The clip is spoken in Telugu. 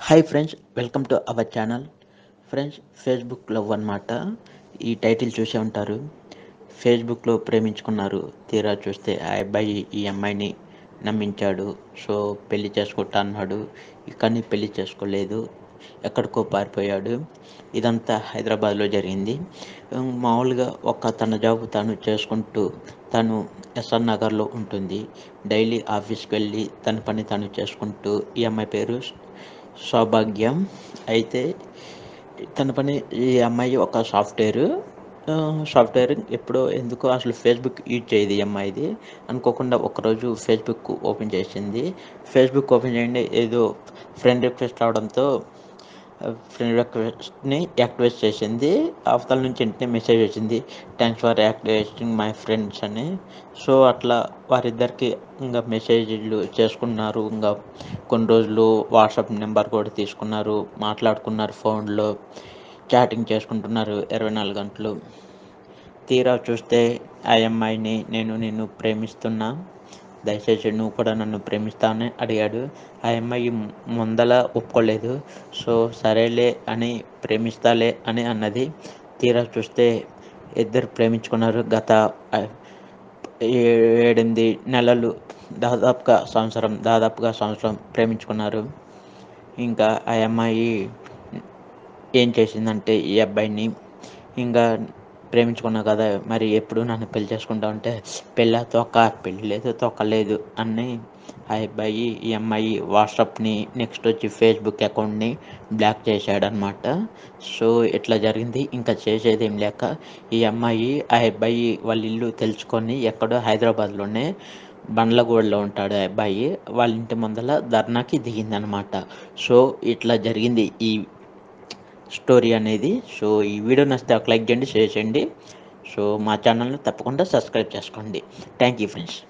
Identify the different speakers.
Speaker 1: hi friends welcome to our channel friends Facebook love అన్నమాట ఈ టైటిల్ చూసే ఉంటారు ఫేస్బుక్లో ప్రేమించుకున్నారు తీరా చూస్తే ఆ అబ్బాయి ఈ అమ్మాయిని నమ్మించాడు సో పెళ్లి చేసుకుంటా అన్నాడు కానీ పెళ్లి చేసుకోలేదు ఎక్కడికో పారిపోయాడు ఇదంతా హైదరాబాద్లో జరిగింది ఉమ్, మామూలుగా ఒక తన జాబ్ తను చేసుకుంటూ తను ఎస్ఆర్ నగర్లో ఉంటుంది డైలీ ఆఫీస్కి వెళ్ళి తన పని తను చేసుకుంటూ ఈ అమ్మాయి పేరు సౌభాగ్యం అయితే తన పని ఈ అమ్మాయి ఒక సాఫ్ట్వేర్ సాఫ్ట్వేర్ ఎప్పుడో ఎందుకో అసలు ఫేస్బుక్ యూజ్ చేయదు ఈ అమ్మాయిది అనుకోకుండా ఒకరోజు ఫేస్బుక్ ఓపెన్ చేసింది ఫేస్బుక్ ఓపెన్ చేయండి ఏదో ఫ్రెండ్ రిక్వెస్ట్ రావడంతో ఫ్రెండ్ రిక్వెస్ట్ని యాక్టివేట్ చేసింది అవతల నుంచి వెంటనే మెసేజ్ వచ్చింది thanks for activating my friends అని సో అట్లా వారిద్దరికి ఇంకా మెసేజ్లు చేసుకున్నారు ఇంకా కొన్ని రోజులు వాట్సాప్ నెంబర్ కూడా తీసుకున్నారు మాట్లాడుకున్నారు ఫోన్లో చాటింగ్ చేసుకుంటున్నారు ఇరవై నాలుగు గంటలు తీరా చూస్తే ఆ అమ్మాయిని నేను నిన్ను ప్రేమిస్తున్నా దయచేసి నువ్వు కూడా నన్ను ప్రేమిస్తావని అడిగాడు ఆ అమ్మాయి ముందల ఒప్పుకోలేదు సో సరేలే అని ప్రేమిస్తాలే అని అన్నది తీరా చూస్తే ఇద్దరు ప్రేమించుకున్నారు గత ఆ, ఏ- ఏడెనిమిది నెలలు దాదాపుగా సంవత్సరం దాదాపుగా సంవత్సరం ప్రేమించుకున్నారు ఇంకా ఆ అమ్మాయి ఏం చేసిందంటే ఈ అబ్బాయిని ఇంకా ప్రేమించుకున్నా కదా మరి ఎప్పుడు నన్ను పెళ్లి చేసుకుంటా ఉంటే పెళ్ళ తొక్క పెళ్ళి లేదు తొక్క లేదు అని ఆ అబ్బాయి ఈ అమ్మాయి వాట్సాప్ని నెక్స్ట్ వచ్చి ఫేస్బుక్ అకౌంట్ని బ్లాక్ చేశాడనమాట సో ఇట్లా జరిగింది ఇంకా చేసేది ఏం లేక ఈ అమ్మాయి ఆ అబ్బాయి వాళ్ళ ఇల్లు తెలుసుకొని ఎక్కడో హైదరాబాద్లోనే బండ్లగూడలో ఉంటాడు ఆ అబ్బాయి వాళ్ళ ఇంటి ముందల ధర్నాకి దిగిందనమాట సో ఇట్లా జరిగింది ఈ స్టోరీ అనేది సో ఈ వీడియో నచ్చితే ఒక లైక్ చేయండి షేర్ చేయండి సో మా ఛానల్ని తప్పకుండా సబ్స్క్రైబ్ చేసుకోండి థ్యాంక్ యూ ఫ్రెండ్స్